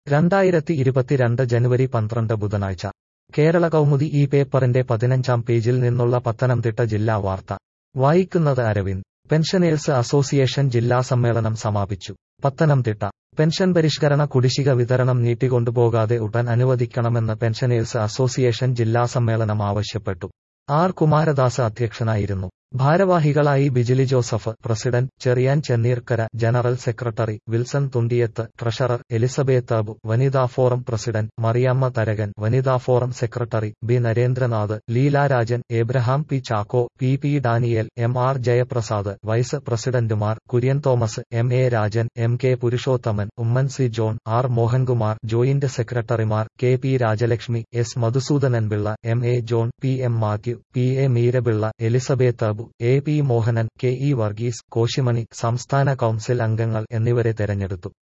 രണ്ടായിരത്തി ഇരുപത്തിരണ്ട് ജനുവരി പന്ത്രണ്ട് ബുധനാഴ്ച കേരള കൗമുദി ഈ പേപ്പറിന്റെ പതിനഞ്ചാം പേജിൽ നിന്നുള്ള പത്തനംതിട്ട ജില്ലാ വാർത്ത വായിക്കുന്നത് അരവിന്ദ് പെൻഷനേഴ്സ് അസോസിയേഷൻ ജില്ലാ സമ്മേളനം സമാപിച്ചു പത്തനംതിട്ട പെൻഷൻ പരിഷ്കരണ കുടിശ്ശിക വിതരണം നീട്ടിക്കൊണ്ടുപോകാതെ ഉടൻ അനുവദിക്കണമെന്ന് പെൻഷനേഴ്സ് അസോസിയേഷൻ ജില്ലാ സമ്മേളനം ആവശ്യപ്പെട്ടു ആർ കുമാരദാസ് അധ്യക്ഷനായിരുന്നു ഭാരവാഹികളായി Bijili Joseph president Cherian Chenneerkara general secretary Wilson Thundiyath treasurer Elizabeth Abu വനിതാ ഫോറം പ്രസിഡന്റ് മറിയാമ്മ തരകൻ വനിതാ forum secretary B Narendranath Leelarajan Abraham P Chacko P P Daniel M R Jayaprasad vice പ്രസിഡന്റുമാർ Kurian Thomas M A Rajan M K Purushothaman Oommen C John R Mohankumar joint സെക്രട്ടറിമാർ K P Rajalakshmi S Madhusoodananpillai M A John P M Mathew P A Meerapillai Elizabeth Abu A P Mohanan K E Varghese Koshimani സംസ്ഥാന council അംഗങ്ങൾ എന്നിവരെ തെരഞ്ഞെടുത്തു